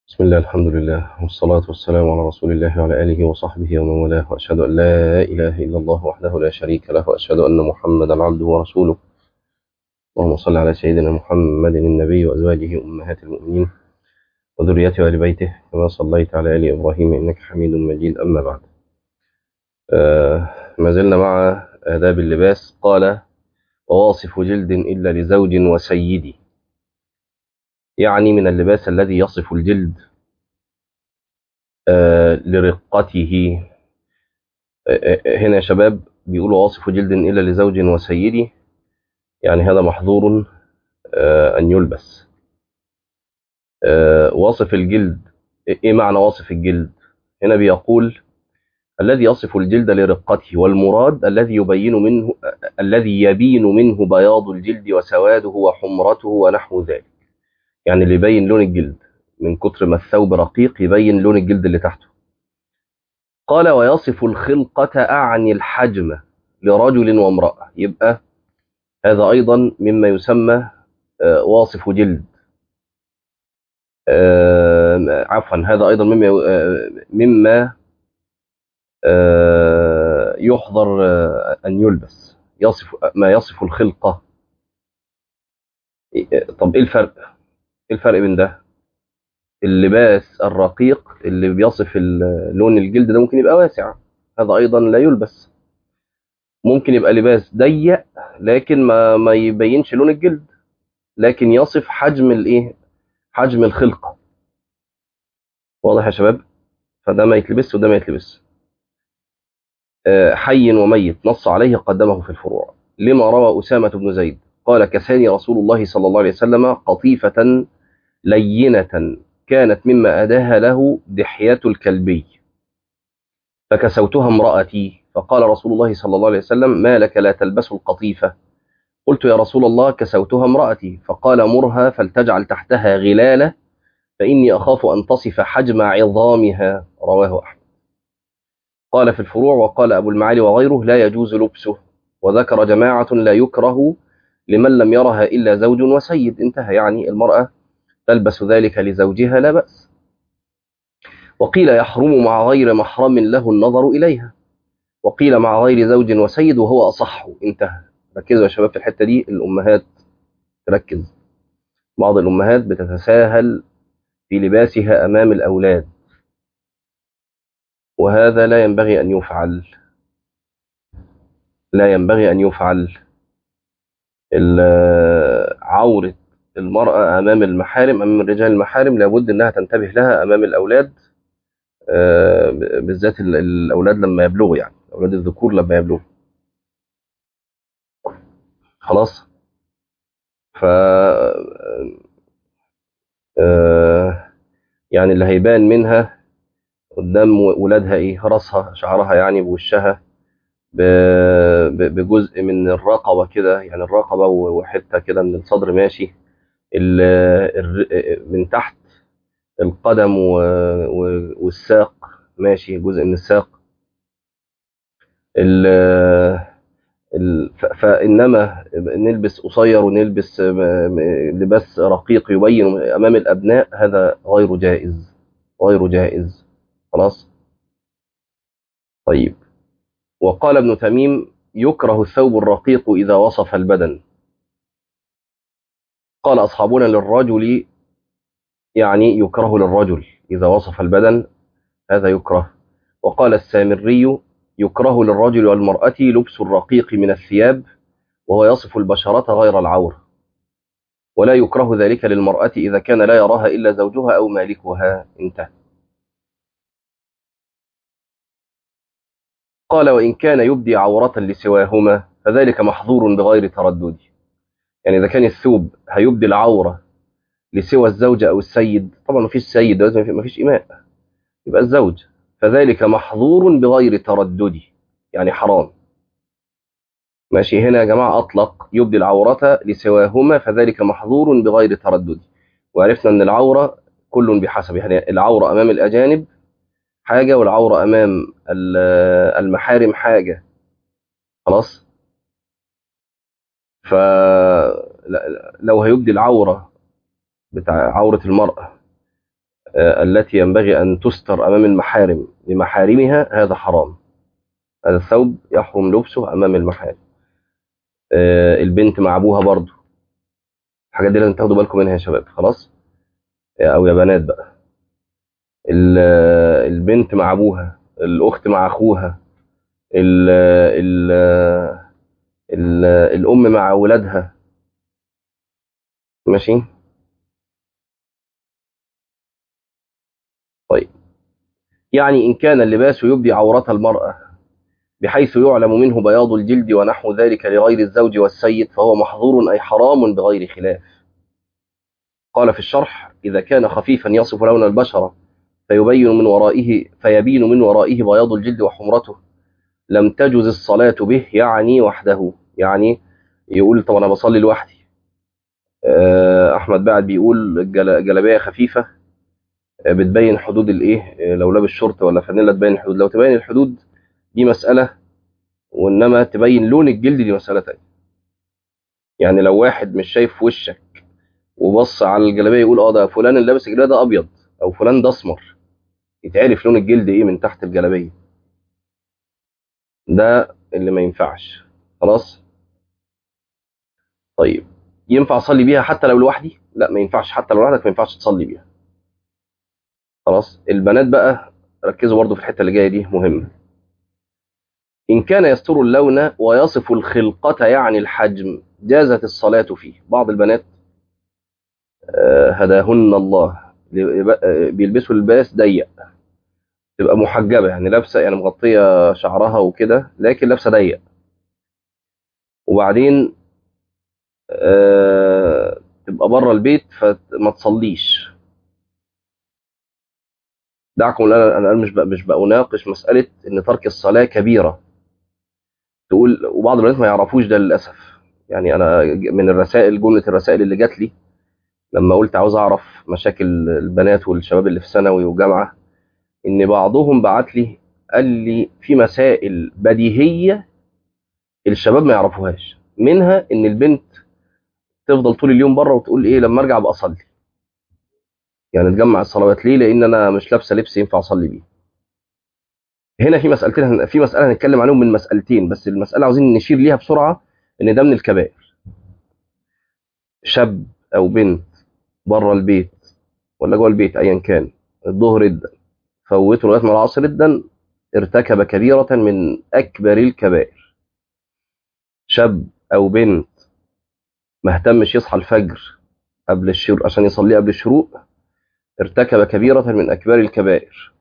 بسم الله الحمد لله والصلاة والسلام على رسول الله وعلى آله وصحبه ومن والاه وأشهد أن لا إله إلا الله وحده لا شريك له وأشهد أن محمدا عبده ورسوله اللهم صل على سيدنا محمد النبي وأزواجه أمهات المؤمنين وذريته وآل بيته كما صليت على آل إبراهيم إنك حميد مجيد أما بعد آه ما زلنا مع آداب اللباس قال وواصف جلد إلا لزوج وسيدي يعني من اللباس الذي يصف الجلد آه لرقته آه آه هنا يا شباب بيقولوا واصف جلد إلا لزوج وسيدي يعني هذا محظور أن يلبس واصف الجلد إيه معنى واصف الجلد هنا بيقول الذي يصف الجلد لرقته والمراد الذي يبين منه الذي يبين منه بياض الجلد وسواده وحمرته ونحو ذلك يعني اللي يبين لون الجلد من كتر ما الثوب رقيق يبين لون الجلد اللي تحته قال ويصف الخلقة أعني الحجم لرجل وامرأة يبقى هذا أيضا مما يسمى واصف جلد عفوا هذا أيضا مما مما يحضر أن يلبس يصف ما يصف الخلقة طب إيه الفرق إيه الفرق بين ده اللباس الرقيق اللي بيصف لون الجلد ده ممكن يبقى واسع هذا أيضا لا يلبس ممكن يبقى لباس ضيق لكن ما ما يبينش لون الجلد لكن يصف حجم الايه حجم الخلقه واضح يا شباب فده ما يتلبس وده ما يتلبس حي وميت نص عليه قدمه في الفروع لما روى أسامة بن زيد قال كساني رسول الله صلى الله عليه وسلم قطيفة لينة كانت مما أداها له دحية الكلبي فكسوتها امرأتي فقال رسول الله صلى الله عليه وسلم ما لك لا تلبس القطيفة قلت يا رسول الله كسوتها امرأتي فقال مرها فلتجعل تحتها غلالة فإني أخاف أن تصف حجم عظامها رواه أحمد قال في الفروع وقال أبو المعالي وغيره لا يجوز لبسه وذكر جماعة لا يكره لمن لم يرها إلا زوج وسيد انتهى يعني المرأة تلبس ذلك لزوجها لا بأس وقيل يحرم مع غير محرم له النظر إليها وقيل مع غير زوج وسيد وهو أصح انتهى ركزوا يا شباب في الحتة دي الأمهات تركز بعض الأمهات بتتساهل في لباسها أمام الأولاد وهذا لا ينبغي أن يفعل لا ينبغي أن يفعل عورة المرأة أمام المحارم أمام الرجال المحارم لابد أنها تنتبه لها أمام الأولاد بالذات الأولاد لما يبلغوا يعني أولاد الذكور لما يبلغوا خلاص ف يعني اللي هيبان منها قدام ولادها ايه راسها شعرها يعني بوشها بجزء من الرقبه كده يعني الرقبه وحته كده من الصدر ماشي من تحت القدم والساق ماشي جزء من الساق فإنما نلبس قصير ونلبس لباس رقيق يبين أمام الأبناء هذا غير جائز غير جائز خلاص طيب وقال ابن تميم يكره الثوب الرقيق إذا وصف البدن قال أصحابنا للرجل يعني يكره للرجل إذا وصف البدن هذا يكره وقال السامري يكره للرجل والمرأة لبس الرقيق من الثياب وهو يصف البشرة غير العورة ولا يكره ذلك للمرأة إذا كان لا يراها إلا زوجها أو مالكها انتهى قال وإن كان يبدي عورة لسواهما فذلك محظور بغير تردد يعني إذا كان الثوب هيبدي العورة لسوى الزوجة أو السيد طبعا ما فيش سيد ما فيش إماء يبقى الزوج فذلك محظور بغير تردد يعني حرام ماشي هنا يا جماعة أطلق يبدي العورة لسواهما فذلك محظور بغير تردد وعرفنا أن العورة كل بحسب يعني العورة أمام الأجانب حاجة والعورة أمام المحارم حاجة خلاص فلو هيبدي العورة بتاع عورة المرأة آه، التي ينبغي أن تستر أمام المحارم لمحارمها هذا حرام هذا الثوب يحرم لبسه أمام المحارم آه، البنت مع أبوها برضو الحاجات دي لازم تاخدوا بالكم منها يا شباب خلاص آه، أو يا بنات بقى ال- آه، البنت مع أبوها الأخت مع أخوها ال ال ال الأم مع أولادها ماشي طيب يعني إن كان اللباس يبدي عورة المرأة بحيث يعلم منه بياض الجلد ونحو ذلك لغير الزوج والسيد فهو محظور أي حرام بغير خلاف قال في الشرح إذا كان خفيفا يصف لون البشرة فيبين من ورائه فيبين من ورائه بياض الجلد وحمرته لم تجز الصلاة به يعني وحده يعني يقول طب أنا بصلي لوحدي آه، أحمد بعد بيقول الجل- جلابية خفيفة آه، بتبين حدود الإيه آه، لو لابس شورت ولا فانيلا تبين الحدود لو تبين الحدود دي مسألة وإنما تبين لون الجلد دي مسألة تانية يعني لو واحد مش شايف وشك وبص على الجلابية يقول اه ده فلان اللي لابس الجلابية ده أبيض أو فلان ده أسمر يتعرف لون الجلد إيه من تحت الجلابية ده اللي ما ينفعش خلاص طيب ينفع اصلي بيها حتى لو لوحدي لا ما ينفعش حتى لو لوحدك ما ينفعش تصلي بيها خلاص البنات بقى ركزوا برضو في الحته اللي جايه دي مهمه ان كان يستر اللون ويصف الخلقه يعني الحجم جازت الصلاه فيه بعض البنات آه، هداهن الله آه، بيلبسوا لباس ضيق تبقى محجبه يعني لابسه يعني مغطيه شعرها وكده لكن لابسه ضيق وبعدين آه، تبقى بره البيت فما تصليش دعكم انا انا مش بقى مش بناقش مساله ان ترك الصلاه كبيره تقول وبعض البنات ما يعرفوش ده للاسف يعني انا من الرسائل جمله الرسائل اللي جات لي لما قلت عاوز اعرف مشاكل البنات والشباب اللي في ثانوي وجامعه ان بعضهم بعت لي قال لي في مسائل بديهيه الشباب ما يعرفوهاش منها ان البنت تفضل طول اليوم بره وتقول ايه لما ارجع ابقى اصلي يعني تجمع الصلوات ليه لان انا مش لابسه لبس ينفع اصلي بيه هنا في مسألتين في مسألة هنتكلم عليهم من مسألتين بس المسألة عاوزين نشير ليها بسرعة إن ده من الكبائر شاب أو بنت بره البيت ولا جوه البيت أيا كان الظهر ادن فوته لغاية ما العصر ادن ارتكب كبيرة من أكبر الكبائر شاب أو بنت ما اهتمش يصحى الفجر قبل الشروق عشان يصلي قبل الشروق ارتكب كبيرة من أكبر الكبائر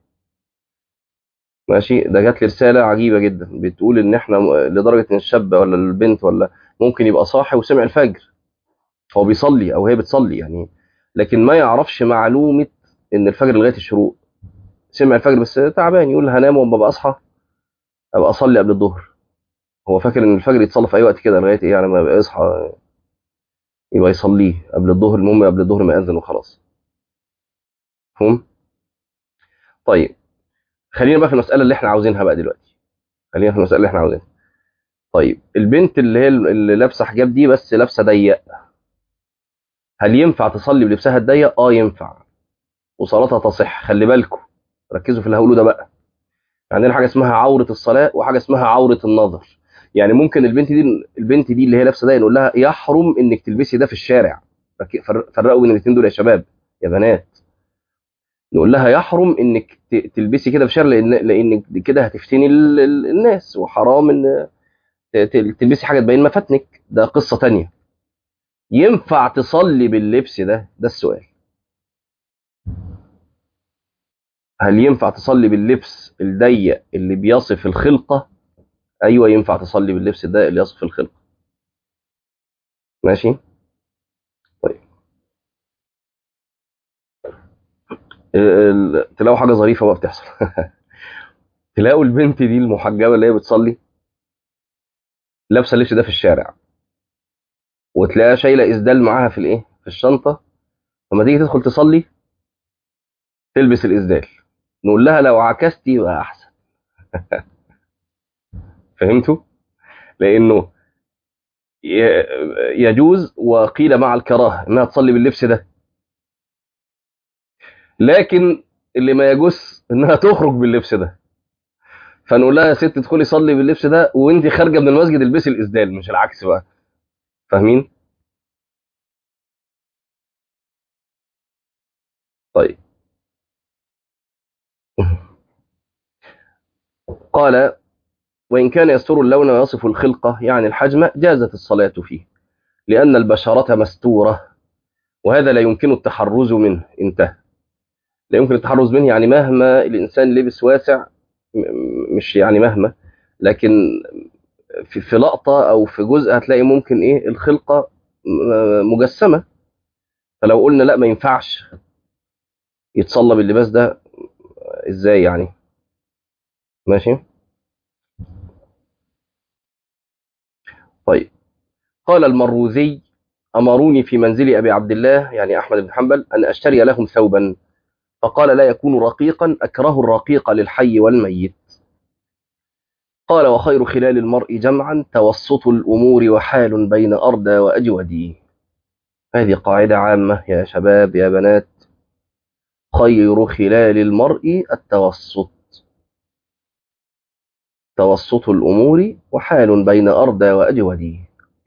ماشي ده جات لي رساله عجيبه جدا بتقول ان احنا م- لدرجه ان الشاب ولا البنت ولا ممكن يبقى صاحي وسمع الفجر هو بيصلي او هي بتصلي يعني لكن ما يعرفش معلومه ان الفجر لغايه الشروق سمع الفجر بس تعبان يقول هنام واما ابقى اصحى ابقى اصلي قبل الظهر هو فاكر ان الفجر يتصلى في اي وقت كده لغايه ايه يعني ما يبقى يصحى يبقى يصليه قبل الظهر المهم قبل الظهر ما يأذن وخلاص فهم طيب خلينا بقى في المساله اللي احنا عاوزينها بقى دلوقتي خلينا في المساله اللي احنا عاوزينها طيب البنت اللي هي اللي لابسه حجاب دي بس لابسه ضيق هل ينفع تصلي بلبسها الضيق اه ينفع وصلاتها تصح خلي بالكم ركزوا في اللي هقوله ده بقى عندنا حاجه اسمها عوره الصلاه وحاجه اسمها عوره النظر يعني ممكن البنت دي البنت دي اللي هي لابسه ضيق نقول لها يحرم انك تلبسي ده في الشارع رك- فر- فرقوا بين الاثنين دول يا شباب يا بنات نقول لها يحرم انك ت- تلبسي كده في الشارع لان لان كده هتفتني ال- ال- الناس وحرام ان ت- ت- تلبسي حاجه تبين مفاتنك ده قصه تانية ينفع تصلي باللبس ده ده السؤال هل ينفع تصلي باللبس الضيق اللي بيصف الخلقه ايوه ينفع تصلي باللبس الضيق اللي يصف الخلقه ماشي طيب ال- تلاقوا حاجه ظريفه بقى بتحصل تلاقوا البنت دي المحجبه اللي هي بتصلي لابسه اللبس ده في الشارع وتلاقيها شايله اسدال معاها في الايه في الشنطه لما تيجي تدخل تصلي تلبس الاسدال نقول لها لو عكستي يبقى احسن فهمتوا لانه ي- يجوز وقيل مع الكراهه انها تصلي باللبس ده لكن اللي ما يجوز انها تخرج باللبس ده فنقول لها يا ست ادخلي صلي باللبس ده وانت خارجه من المسجد البسي الاسدال مش العكس بقى فاهمين طيب قال وإن كان يستر اللون ويصف الخلقة يعني الحجم جازت الصلاة فيه لأن البشرة مستورة وهذا لا يمكن التحرز منه انتهى لا يمكن التحرز منه يعني مهما الإنسان لبس واسع م- مش يعني مهما لكن في, في لقطة أو في جزء هتلاقي ممكن إيه الخلقة م- مجسمة فلو قلنا لا ما ينفعش يتصلى باللباس ده إزاي يعني ماشي طيب قال المروذي أمروني في منزل أبي عبد الله يعني أحمد بن حنبل أن أشتري لهم ثوبا فقال لا يكون رقيقا أكره الرقيق للحي والميت قال وخير خلال المرء جمعا توسط الأمور وحال بين أردى وأجودي هذه قاعدة عامة يا شباب يا بنات خير خلال المرء التوسط توسط الأمور وحال بين أردى وأجودي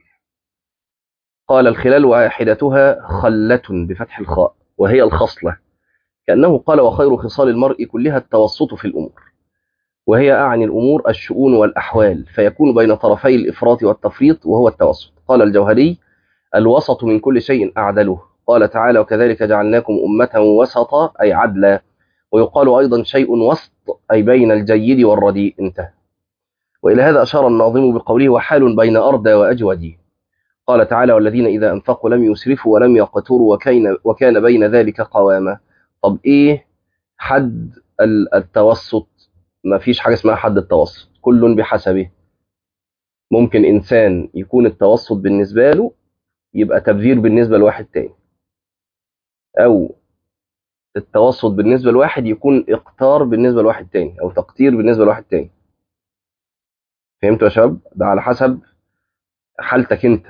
قال الخلال واحدتها خلة بفتح الخاء وهي الخصلة كأنه قال وخير خصال المرء كلها التوسط في الأمور وهي أعني الأمور الشؤون والأحوال فيكون بين طرفي الإفراط والتفريط وهو التوسط قال الجوهري الوسط من كل شيء أعدله قال تعالى وكذلك جعلناكم أمة وسطا أي عدلا ويقال أيضا شيء وسط أي بين الجيد والرديء انتهى وإلى هذا أشار الناظم بقوله وحال بين أردى وأجودي قال تعالى والذين إذا أنفقوا لم يسرفوا ولم يقتروا وكان, وكان بين ذلك قواما طب إيه حد التوسط ما فيش حاجة اسمها حد التوسط كل بحسبه ممكن إنسان يكون التوسط بالنسبة له يبقى تبذير بالنسبة لواحد تاني أو التوسط بالنسبة لواحد يكون إقتار بالنسبة لواحد تاني أو تقتير بالنسبة لواحد تاني فهمتوا يا شباب ده على حسب حالتك انت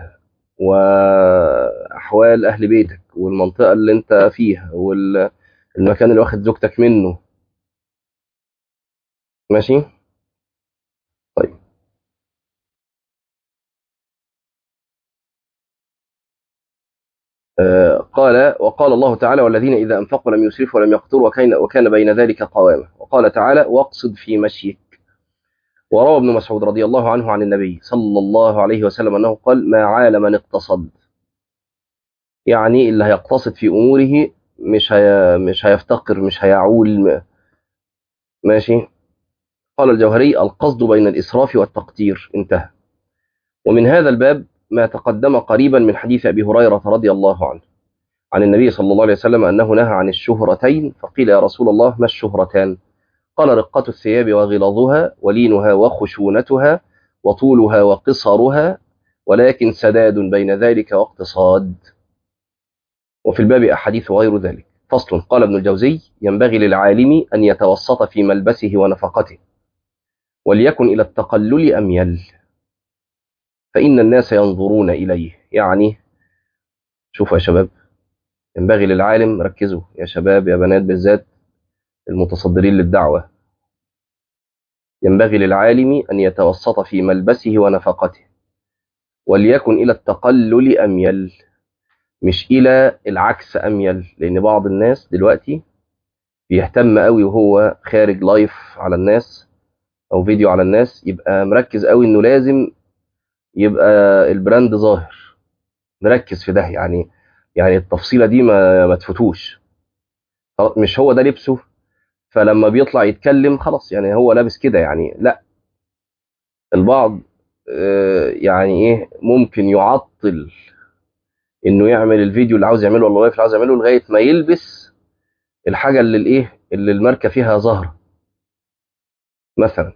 واحوال اهل بيتك والمنطقه اللي انت فيها والمكان اللي واخد زوجتك منه ماشي طيب آه قال وقال الله تعالى والذين اذا انفقوا لم يسرفوا ولم يقتروا وكان وكان بين ذلك قواما وقال تعالى واقصد في مشيك وروى ابن مسعود رضي الله عنه عن النبي صلى الله عليه وسلم أنه قال ما عال من اقتصد يعني اللي هيقتصد في أموره مش هي مش هيفتقر مش هيعول ماشي قال الجوهري القصد بين الإسراف والتقتير انتهى ومن هذا الباب ما تقدم قريبا من حديث أبي هريرة رضي الله عنه عن النبي صلى الله عليه وسلم أنه نهى عن الشهرتين فقيل يا رسول الله ما الشهرتان قال رقة الثياب وغلظها ولينها وخشونتها وطولها وقصرها ولكن سداد بين ذلك واقتصاد وفي الباب أحاديث غير ذلك فصل قال ابن الجوزي ينبغي للعالم أن يتوسط في ملبسه ونفقته وليكن إلى التقلل أميل فإن الناس ينظرون إليه يعني شوفوا يا شباب ينبغي للعالم ركزوا يا شباب يا بنات بالذات المتصدرين للدعوة ينبغي للعالم أن يتوسط في ملبسه ونفقته وليكن إلى التقلل أميل مش إلى العكس أميل لأن بعض الناس دلوقتي بيهتم قوي وهو خارج لايف على الناس أو فيديو على الناس يبقى مركز قوي إنه لازم يبقى البراند ظاهر مركز في ده يعني يعني التفصيلة دي ما, ما تفوتوش مش هو ده لبسه فلما بيطلع يتكلم خلاص يعني هو لابس كده يعني لا البعض يعني ايه ممكن يعطل انه يعمل الفيديو اللي عاوز يعمله ولا اللايف اللي عاوز يعمله لغايه ما يلبس الحاجه اللي الايه اللي الماركه فيها ظاهره مثلا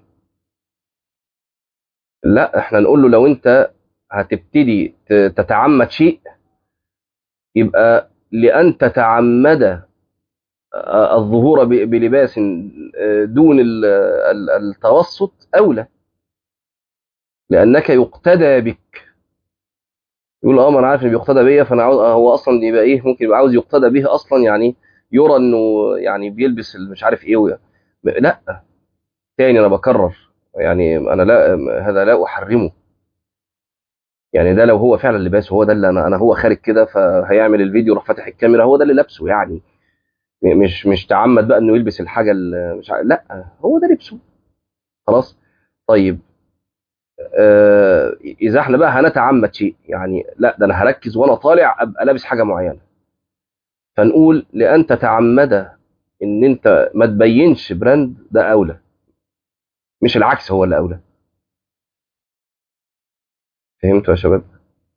لا احنا نقول له لو انت هتبتدي تتعمد شيء يبقى لان تتعمد الظهور بلباس دون التوسط أولى لأنك يقتدى بك يقول اه ما انا عارف ان بيقتدى بيا فانا عاوز هو اصلا يبقى ايه ممكن يبقى عاوز يقتدى به اصلا يعني يرى انه يعني بيلبس مش عارف ايه ويا. لا تاني انا بكرر يعني انا لا هذا لا احرمه يعني ده لو هو فعلا لباسه هو ده اللي انا انا هو خارج كده فهيعمل الفيديو راح فاتح الكاميرا هو ده اللي لابسه يعني مش مش تعمد بقى انه يلبس الحاجه اللي مش عارف لا هو ده لبسه خلاص طيب آه اذا احنا بقى هنتعمد شيء يعني لا ده انا هركز وانا طالع ابقى لابس حاجه معينه فنقول لان تتعمد ان انت ما تبينش براند ده اولى مش العكس هو اللي اولى فهمتوا يا شباب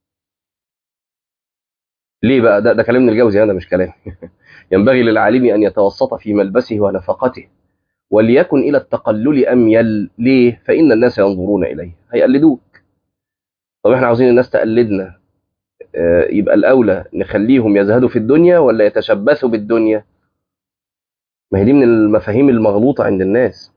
ليه بقى ده, ده كلام ابن الجوزي هذا مش كلام ينبغي للعالم ان يتوسط في ملبسه ونفقته وليكن الى التقلل اميل ليه فان الناس ينظرون اليه هيقلدوك طب احنا عاوزين الناس تقلدنا آه، يبقى الاولى نخليهم يزهدوا في الدنيا ولا يتشبثوا بالدنيا ما هي دي من المفاهيم المغلوطه عند الناس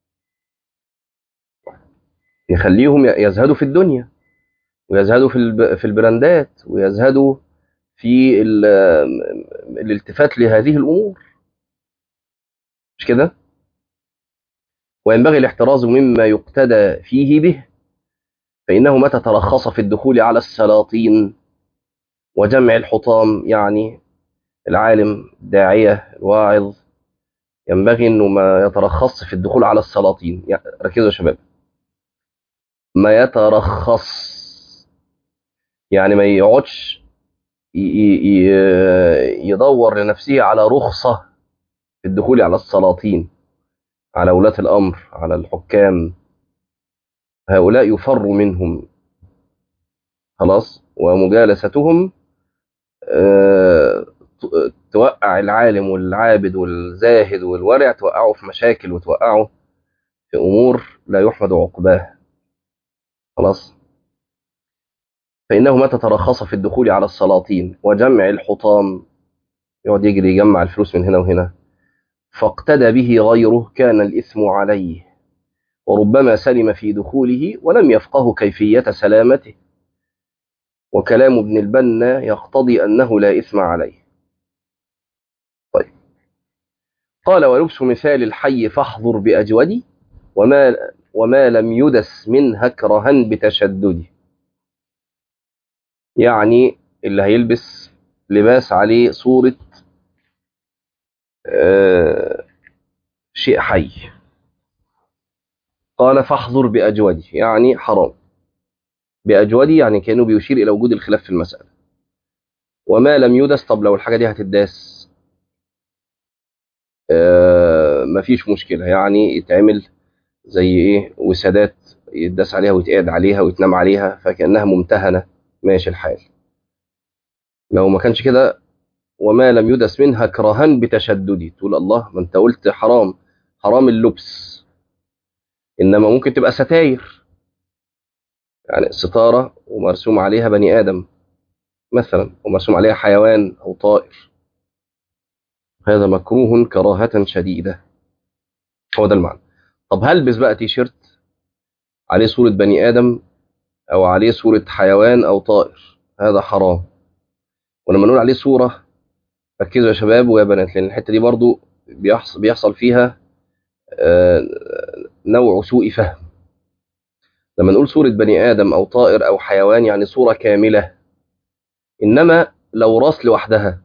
نخليهم يزهدوا في الدنيا ويزهدوا في الب- في البراندات ويزهدوا في ال- الالتفات لهذه الامور مش كده وينبغي الاحتراز مما يقتدى فيه به فإنه متى ترخص في الدخول على السلاطين وجمع الحطام يعني العالم الداعية الواعظ ينبغي أنه ما يترخص في الدخول على السلاطين يعني ركزوا يا شباب ما يترخص يعني ما يقعدش ي- ي- ي- يدور لنفسه على رخصة في الدخول على السلاطين على ولاة الأمر على الحكام هؤلاء يفر منهم خلاص ومجالستهم آه، ت- توقع العالم والعابد والزاهد والورع توقعه في مشاكل وتوقعه في أمور لا يحمد عقباه خلاص فإنه متى ترخص في الدخول على السلاطين وجمع الحطام يقعد يجري يجمع الفلوس من هنا وهنا فاقتدى به غيره كان الإثم عليه وربما سلم في دخوله ولم يفقه كيفية سلامته وكلام ابن البنا يقتضي أنه لا إثم عليه طيب قال ولبس مثال الحي فاحضر بأجودي وما, وما لم يدس منها كرها بتشدد يعني اللي هيلبس لباس عليه صورة آه شيء حي قال فاحضر بأجودي يعني حرام بأجودي يعني كأنه بيشير إلى وجود الخلاف في المسألة وما لم يدس طب لو الحاجة دي هتداس آه مفيش مشكلة يعني يتعمل زي إيه وسادات يداس عليها ويتقعد عليها ويتنام عليها فكأنها ممتهنة ماشي الحال لو ما كانش كده وما لم يدس منها كرها بتشددي تقول الله ما انت قلت حرام حرام اللبس انما ممكن تبقى ستاير يعني ستارة ومرسوم عليها بني آدم مثلا ومرسوم عليها حيوان أو طائر هذا مكروه كراهة شديدة هو ده المعنى طب هلبس بقى تيشيرت عليه صورة بني آدم أو عليه صورة حيوان أو طائر هذا حرام ولما نقول عليه صورة ركزوا يا شباب ويا بنات لأن الحتة دي برضو بيحصل, بيحصل فيها آه، نوع سوء فهم لما نقول صورة بني آدم أو طائر أو حيوان يعني صورة كاملة إنما لو راس لوحدها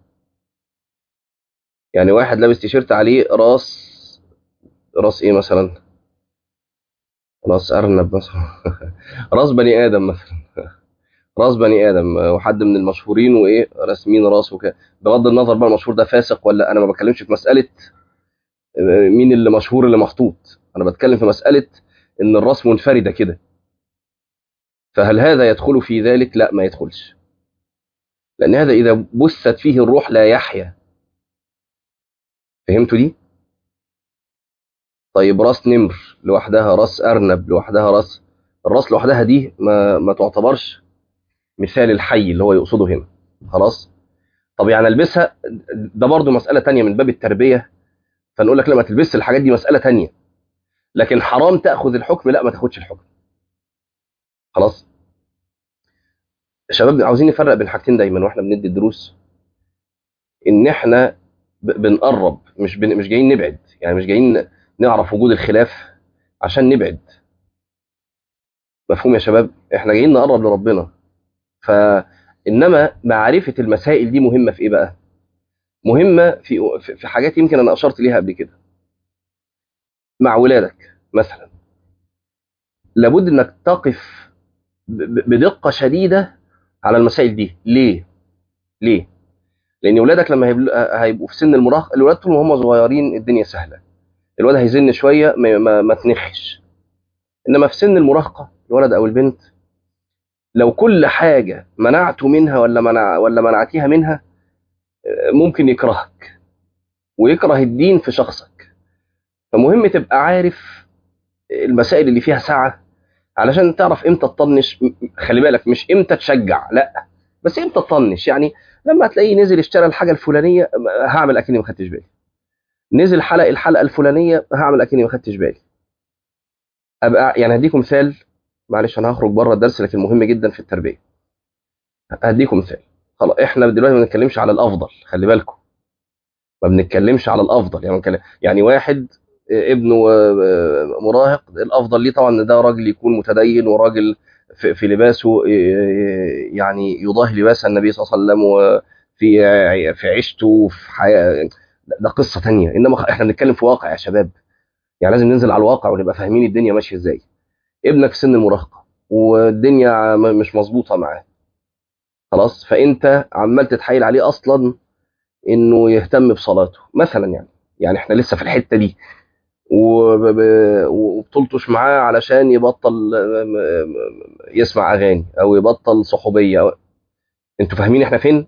يعني واحد لابس تيشيرت عليه راس راس إيه مثلا راس أرنب مثلا راس بني آدم مثلا راس بني آدم وحد من المشهورين وإيه راسمين راسه كده بغض النظر بقى المشهور ده فاسق ولا أنا ما بتكلمش في مسألة مين اللي مشهور اللي محطوط أنا بتكلم في مسألة إن الراس منفردة كده فهل هذا يدخل في ذلك؟ لا ما يدخلش لأن هذا إذا بثت فيه الروح لا يحيا فهمتوا دي؟ طيب راس نمر لوحدها راس أرنب لوحدها راس الراس لوحدها دي ما, ما تعتبرش مثال الحي اللي هو يقصده هنا خلاص طب يعني البسها ده برضو مسألة تانية من باب التربية فنقول لك لا ما تلبسش الحاجات دي مسألة تانية لكن حرام تأخذ الحكم لا ما تاخدش الحكم خلاص شباب عاوزين نفرق بين حاجتين دايما واحنا بندي الدروس ان احنا ب- بنقرب مش بن... مش جايين نبعد يعني مش جايين نعرف وجود الخلاف عشان نبعد مفهوم يا شباب احنا جايين نقرب لربنا فانما معرفه المسائل دي مهمه في ايه بقى مهمه في في في حاجات يمكن انا اشرت ليها قبل كده مع ولادك مثلا لابد انك تقف ب- ب- بدقه شديده على المسائل دي ليه ليه لان ولادك لما هيبل- هيبقوا في سن المراهقه الولاد طول ما هم صغيرين الدنيا سهله الولد هيزن شويه ما, ما, ما تنخش انما في سن المراهقه الولد او البنت لو كل حاجه منعته منها ولا منع ولا منعتيها منها آه، ممكن يكرهك ويكره الدين في شخصك فمهم تبقى عارف المسائل اللي فيها سعه علشان تعرف امتى تطنش م- خلي بالك مش امتى تشجع لا بس امتى تطنش يعني لما تلاقيه نزل اشترى الحاجه الفلانيه هعمل اكني ما خدتش بالي نزل حلق الحلقه الفلانيه هعمل اكني ما خدتش بالي ابقى يعني هديكم مثال معلش انا هخرج بره الدرس لكن مهم جدا في التربيه هديكم مثال خلاص احنا دلوقتي ما بنتكلمش على الافضل خلي بالكم ما بنتكلمش على الافضل يعني بنتكلم يعني واحد آه، ابنه آه، مراهق الافضل ليه طبعا ان ده راجل يكون متدين وراجل في, في لباسه آه، يعني يضاهي لباس النبي صلى الله عليه وسلم وفي ع- في عيشته وفي حياه ده ده قصه تانية انما خ- احنا بنتكلم في واقع يا شباب يعني لازم ننزل على الواقع ونبقى فاهمين الدنيا ماشيه ازاي ابنك في سن المراهقه والدنيا م- مش مظبوطه معاه خلاص فانت عمال تتحايل عليه اصلا انه يهتم بصلاته مثلا يعني يعني احنا لسه في الحته دي وب- ب- وبتلطش معاه علشان يبطل م- م- يسمع اغاني او يبطل صحوبيه أو... انتوا فاهمين احنا فين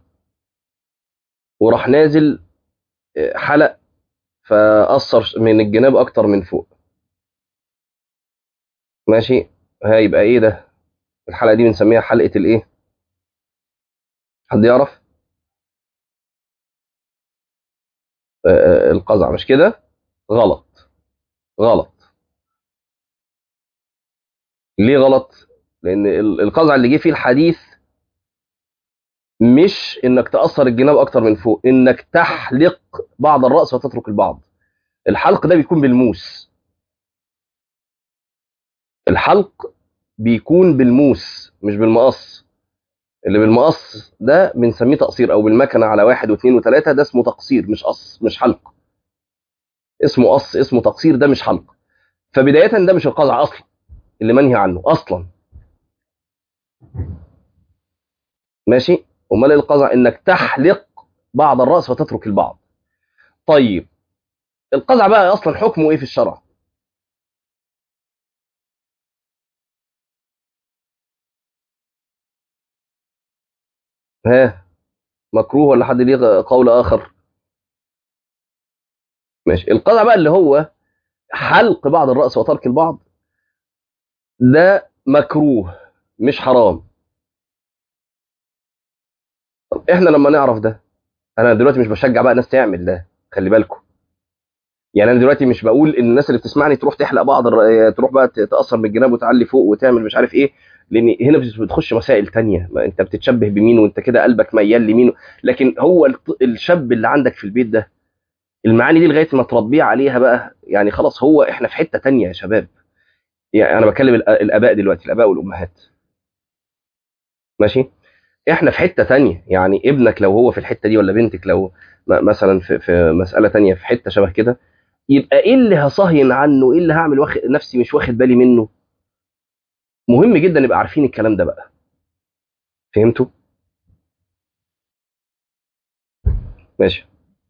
وراح نازل حلق فاثر من الجناب اكتر من فوق ماشي هيبقى ايه ده الحلقه دي بنسميها حلقه الايه حد يعرف آه، آه، القزع مش كده غلط غلط ليه غلط لان ال- القزع اللي جه فيه الحديث مش انك تاثر الجناب اكتر من فوق انك تحلق بعض الراس وتترك البعض الحلق ده بيكون بالموس الحلق بيكون بالموس مش بالمقص اللي بالمقص ده بنسميه تقصير او بالمكنه على واحد واثنين وثلاثه ده اسمه تقصير مش قص مش حلق اسمه قص اسمه تقصير ده مش حلق فبدايه ده مش القزع اصلا اللي منهي عنه اصلا ماشي امال إيه القزع انك تحلق بعض الراس وتترك البعض طيب القزع بقى اصلا حكمه ايه في الشرع ها مكروه ولا حد ليه قول اخر ماشي القزع بقى اللي هو حلق بعض الراس وترك البعض ده مكروه مش حرام طب احنا لما نعرف ده انا دلوقتي مش بشجع بقى ناس تعمل ده خلي بالكم يعني انا دلوقتي مش بقول ان الناس اللي بتسمعني تروح تحلق بعض الر- تروح بقى تاثر بالجناب وتعلي فوق وتعمل مش عارف ايه لان هنا بت- بتخش مسائل تانية ما انت بتتشبه بمين وانت كده قلبك ميال لمين لكن هو الط- الشاب اللي عندك في البيت ده المعاني دي لغايه ما تربيه عليها بقى يعني خلاص هو احنا في حته تانية يا شباب يعني انا بكلم الآ- الاباء دلوقتي الاباء والامهات ماشي احنا في حته تانية يعني ابنك لو هو في الحته دي ولا بنتك لو م- مثلا في في مساله تانية في حته شبه كده يبقى ايه اللي هصهين عنه ايه اللي هعمل واخد نفسي مش واخد بالي منه مهم جدا نبقى عارفين الكلام ده بقى فهمتوا ماشي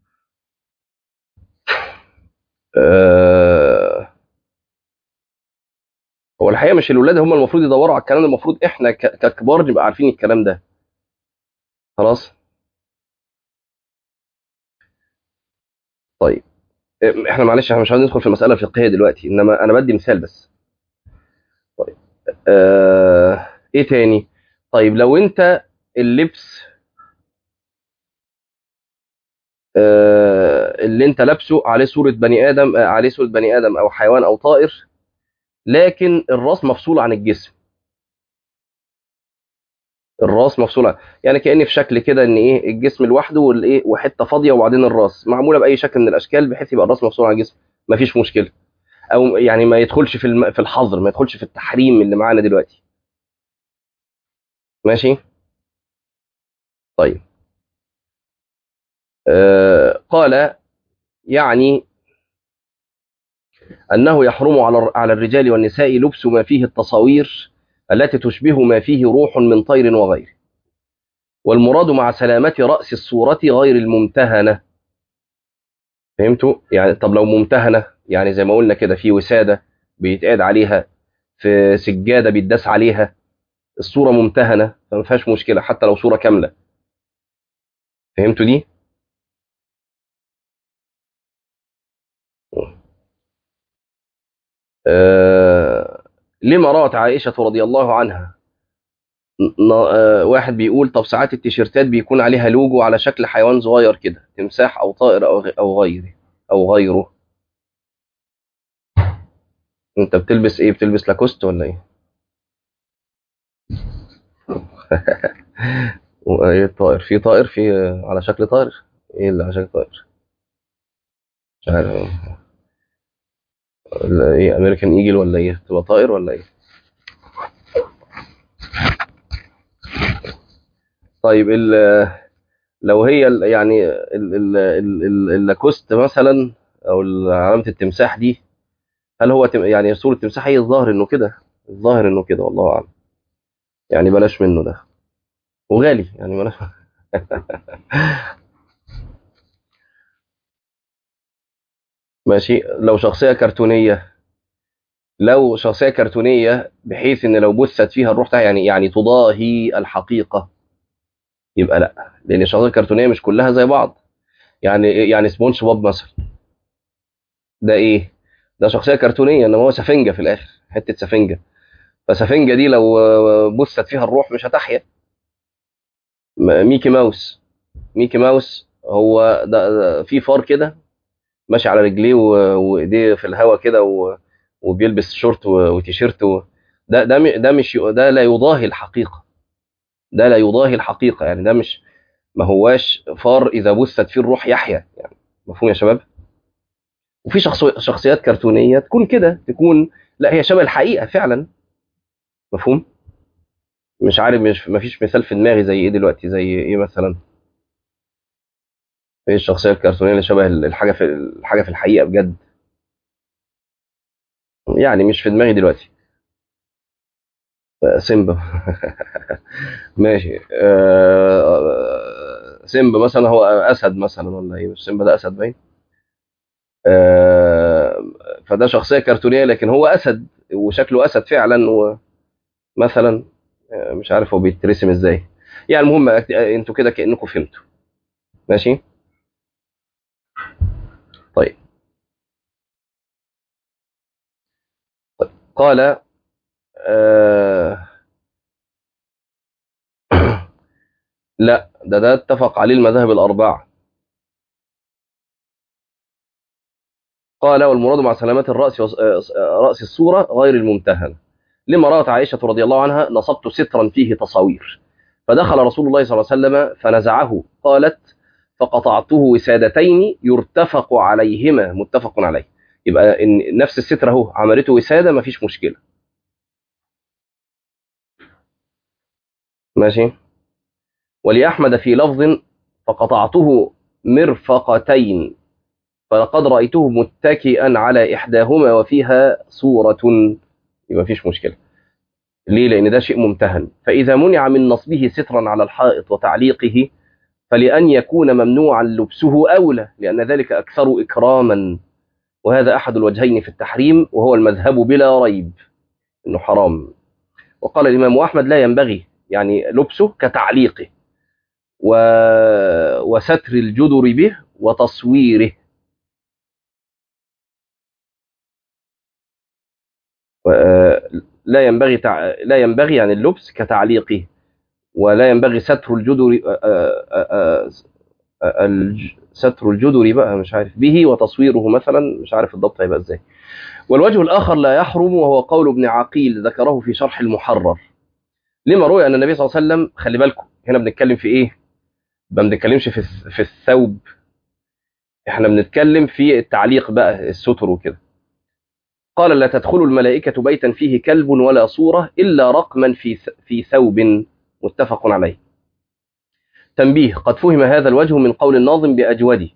آه... هو الحقيقه مش الولاد هم المفروض يدوروا على الكلام ده المفروض احنا ك- ككبار نبقى عارفين الكلام ده خلاص طيب آه، احنا معلش احنا مش عايزين ندخل في المساله الفقهيه دلوقتي انما انا بدي مثال بس طيب آه... ايه تاني طيب لو انت اللبس آه، اللي انت لابسه عليه صورة بني آدم آه، عليه صورة بني آدم أو حيوان أو طائر لكن الراس مفصولة عن الجسم الراس مفصوله يعني كأن في شكل كده ان ايه الجسم لوحده والايه وحته فاضيه وبعدين الراس معموله باي شكل من الاشكال بحيث يبقى الراس مفصول عن الجسم مفيش مشكله او يعني ما يدخلش في الم... في الحظر ما يدخلش في التحريم اللي معانا دلوقتي ماشي طيب آه قال يعني أنه يحرم على على الرجال والنساء لبس ما فيه التصاوير التي تشبه ما فيه روح من طير وغيره والمراد مع سلامة رأس الصورة غير الممتهنة فهمتوا؟ يعني طب لو ممتهنة يعني زي ما قلنا كده في وسادة بيتقعد عليها في سجادة بيتداس عليها الصورة ممتهنة فما فيهاش مشكلة حتى لو صورة كاملة فهمتوا دي؟ آه لما روت عائشة رضي الله عنها ن- آه واحد بيقول طب ساعات التيشيرتات بيكون عليها لوجو على شكل حيوان صغير كده تمساح أو طائر أو غ- أو غيره أو غيره أنت بتلبس إيه؟ بتلبس لاكوست ولا إيه؟ وإيه الطائر؟ في طائر في على شكل طائر؟ إيه اللي على شكل طائر؟ مش عارف ولا إيه أمريكان إيجل ولا إيه؟ تبقى طائر ولا إيه؟ طيب ال- لو هي ال- يعني ال- ال- ال- ال- اللاكوست مثلا او علامه التمساح دي هل هو تم يعني صوره التمساح هي الظاهر انه كده الظاهر انه كده والله اعلم يعني بلاش منه ده وغالي يعني بلاش ماشي لو شخصيه كرتونيه لو شخصيه كرتونيه بحيث ان لو بثت فيها الروح بتاعها يعني يعني تضاهي الحقيقه يبقى لا لان الشخصيه الكرتونيه مش كلها زي بعض يعني يعني سبونج بوب مثلا ده ايه ده شخصيه كرتونيه انما هو سفنجه في الاخر حته سفنجه فسفنجه دي لو بثت فيها الروح مش هتحيا م- ميكي ماوس ميكي ماوس هو ده, ده في فار كده ماشي على رجليه و- وايديه في الهواء كده و- وبيلبس شورت و- وتيشيرت و- ده ده م- ده مش ده لا يضاهي الحقيقه ده لا يضاهي الحقيقه يعني ده مش ما هواش فار اذا بثت فيه الروح يحيا يعني مفهوم يا شباب وفي شخص شخصيات كرتونيه تكون كده تكون لا هي شبه الحقيقه فعلا مفهوم مش عارف مش ما فيش مثال في دماغي زي ايه دلوقتي زي ايه مثلا ايه الشخصيه الكرتونيه اللي شبه الحاجه في الحاجه في الحقيقه بجد يعني مش في دماغي دلوقتي آه، سيمبا ماشي آه، سيمبا مثلا هو اسد مثلا ولا ايه مش سيمبا ده اسد باين آه، فده شخصيه كرتونيه لكن هو اسد وشكله اسد فعلا ومثلا آه، مش عارف هو بيترسم ازاي يعني المهم آه، انتوا كده كانكم فهمتوا ماشي طيب قال آه لا ده ده اتفق عليه المذاهب الأربعة قال والمراد مع سلامة الرأس وص- آه، رأس الصورة غير الممتهنة لما رأت عائشة رضي الله عنها نصبت سترا فيه تصاوير فدخل رسول الله صلى الله عليه وسلم فنزعه قالت فقطعته وسادتين يرتفق عليهما متفق عليه يبقى إن نفس الستر اهو عملته وسادة مفيش مشكلة ماشي ولأحمد في لفظ فقطعته مرفقتين فلقد رأيته متكئا على إحداهما وفيها صورة يبقى مفيش مشكلة ليه؟ لأن ده شيء ممتهن فإذا منع من نصبه سترا على الحائط وتعليقه فلأن يكون ممنوعا لبسه أولى لأن ذلك أكثر إكراما وهذا أحد الوجهين في التحريم وهو المذهب بلا ريب أنه حرام وقال الإمام أحمد لا ينبغي يعني لبسه كتعليقه و... وستر الجدر به وتصويره و- لا ينبغي تع... لا ينبغي يعني اللبس كتعليقه ولا ينبغي ستر الجدر آه، آه، آه، آه، الج- ستر الجدر بقى مش عارف به وتصويره مثلا مش عارف الضبط هيبقى ازاي والوجه الآخر لا يحرم وهو قول ابن عقيل ذكره في شرح المحرر لما روي ان النبي صلى الله عليه وسلم خلي بالكم هنا بنتكلم في ايه ما بنتكلمش في في الثوب احنا بنتكلم في التعليق بقى الستر وكده قال لا تدخل الملائكة بيتا فيه كلب ولا صورة إلا رقما في في ثوب متفق عليه تنبيه قد فهم هذا الوجه من قول الناظم بأجودي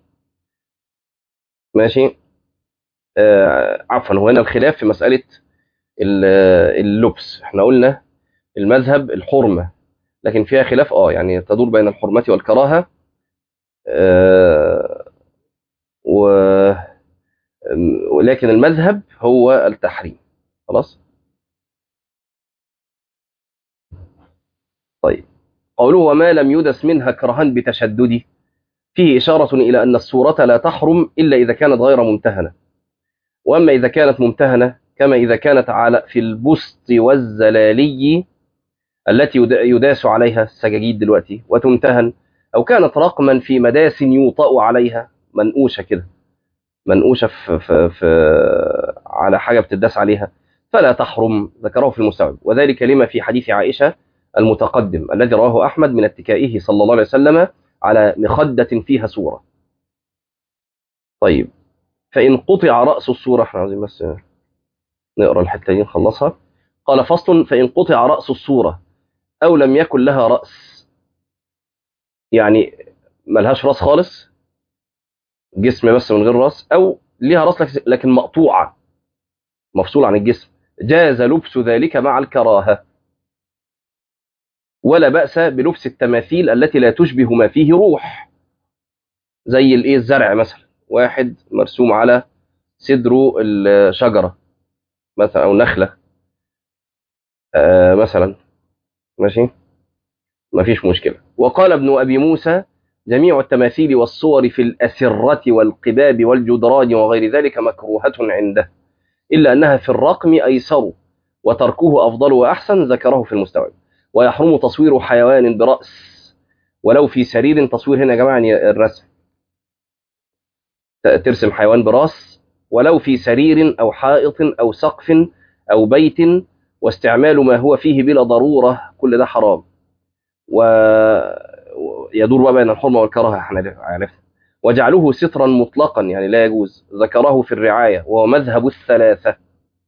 ماشي آه عفوا هو هنا الخلاف في مسألة اللبس احنا قلنا المذهب الحرمة لكن فيها خلاف اه يعني تدور بين الحرمة والكراهة آه و ولكن المذهب هو التحريم خلاص طيب قوله وما لم يدس منها كرها بتشدد فيه إشارة إلى أن الصورة لا تحرم إلا إذا كانت غير ممتهنة وأما إذا كانت ممتهنة كما إذا كانت على في البسط والزلالي التي يداس عليها السجاجيد دلوقتي وتمتهن أو كانت رقما في مداس يوطأ عليها منقوشة كده منقوشة في, في, في على حاجة بتداس عليها فلا تحرم ذكره في المستوعب وذلك لما في حديث عائشة المتقدم الذي رواه أحمد من اتكائه صلى الله عليه وسلم على مخدة فيها سورة طيب فإن قطع رأس السورة احنا عايزين بس نقرأ الحتة دي نخلصها قال فصل فإن قطع رأس السورة أو لم يكن لها رأس يعني ملهاش راس خالص جسم بس من غير راس أو ليها راس لكن مقطوعة مفصول عن الجسم جاز لبس ذلك مع الكراهة ولا بأس بلبس التماثيل التي لا تشبه ما فيه روح زي الايه الزرع مثلا واحد مرسوم على صدره الشجرة مثلا أو نخلة آه مثلا ماشي ما فيش مشكلة وقال ابن أبي موسى جميع التماثيل والصور في الأسرة والقباب والجدران وغير ذلك مكروهة عنده إلا أنها في الرقم أيسر وتركه أفضل وأحسن ذكره في المستوعب ويحرم تصوير حيوان برأس ولو في سرير تصوير هنا يا جماعة يعني الرسم ترسم حيوان براس ولو في سرير أو حائط أو سقف أو بيت واستعمال ما هو فيه بلا ضرورة كل ده حرام ويدور بقى بين الحرمة والكراهة عرفنا وجعله سترا مطلقا يعني لا يجوز ذكره في الرعاية وهو مذهب الثلاثة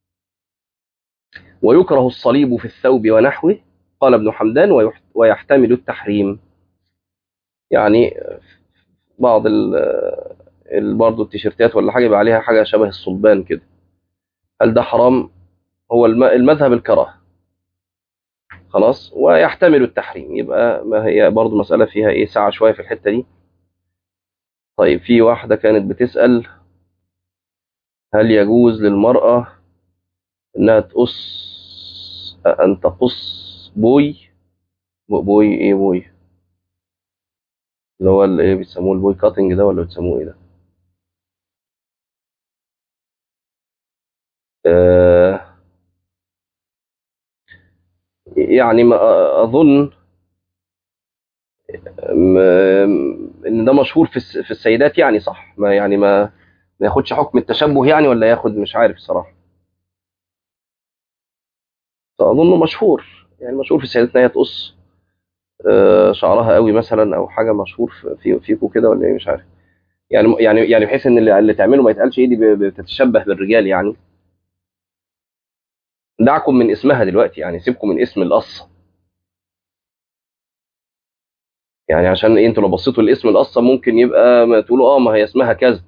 ويكره الصليب في الثوب ونحوه قال ابن حمدان ويحتمل التحريم يعني بعض ال برضه التيشيرتات ولا حاجه يبقى عليها حاجه شبه الصلبان كده هل ده حرام هو المذهب الكراهه خلاص ويحتمل التحريم يبقى ما هي برضه مساله فيها ايه ساعه شويه في الحته دي طيب في واحده كانت بتسال هل يجوز للمراه انها تقص ان تقص بوي بوي ايه بوي اللي هو اللي ايه بيسموه البوي كاتنج ده ولا بتسموه ايه ده آه يعني ما اظن ان ده مشهور في في السيدات يعني صح ما يعني ما ما ياخدش حكم التشبه يعني ولا ياخد مش عارف الصراحه فاظنه مشهور يعني مشهور في السيدات ان هي تقص شعرها قوي مثلا او حاجه مشهور في فيكو كده ولا ايه مش عارف يعني يعني يعني بحيث ان اللي, اللي تعمله ما يتقالش ايه دي بتتشبه بالرجال يعني دعكم من اسمها دلوقتي يعني سيبكم من اسم القصه يعني عشان ايه انتوا لو بصيتوا لاسم القصه ممكن يبقى ما تقولوا اه ما هي اسمها كذا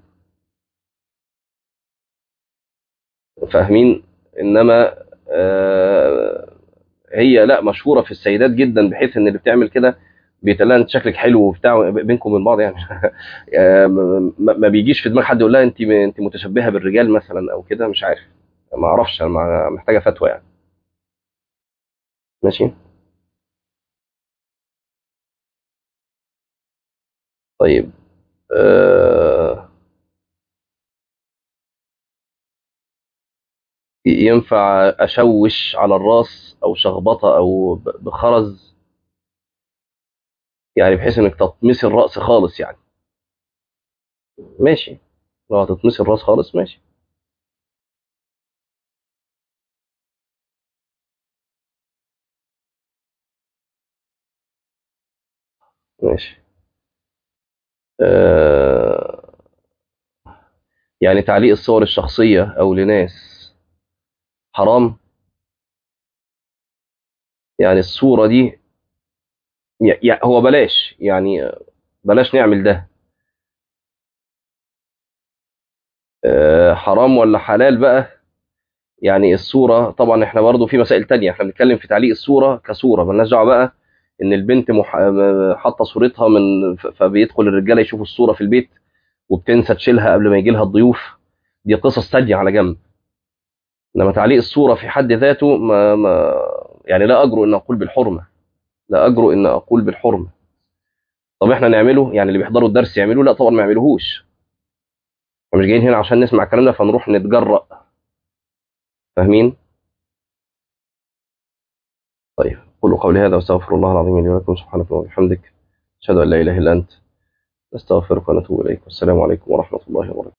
فاهمين انما آه هي لا مشهوره في السيدات جدا بحيث ان اللي بتعمل كده بيتقال انت شكلك حلو وبتاع بينكم وبين بعض يعني ما بيجيش في دماغ حد يقول لها انت انت متشبهه بالرجال مثلا او كده مش عارف ما اعرفش انا محتاجه فتوى يعني ماشي طيب آه ينفع اشوش على الراس او شخبطه او بخرز يعني بحيث انك تطمسي الراس خالص يعني ماشي لو هتطمسي الراس خالص ماشي ماشي آه يعني تعليق الصور الشخصية أو لناس حرام يعني الصورة دي يعني هو بلاش يعني بلاش نعمل ده آه حرام ولا حلال بقى يعني الصورة طبعا احنا برضو في مسائل تانية احنا بنتكلم في تعليق الصورة كصورة مالناش دعوة بقى ان البنت مح... حاطة صورتها من ف- فبيدخل الرجالة يشوفوا الصورة في البيت وبتنسى تشيلها قبل ما يجي لها الضيوف دي قصص تانية على جنب انما تعليق الصورة في حد ذاته ما, ما يعني لا اجرؤ ان اقول بالحرمة لا اجرؤ ان اقول بالحرمة طب احنا نعمله يعني اللي بيحضروا الدرس يعملوه لا طبعا ما يعملوهوش احنا مش جايين هنا عشان نسمع الكلام ده فنروح نتجرأ فاهمين طيب قولوا قولي هذا واستغفر الله العظيم لي ولكم سبحانك اللهم وبحمدك اشهد ان لا اله الا انت نستغفرك ونتوب اليك والسلام عليكم ورحمه الله وبركاته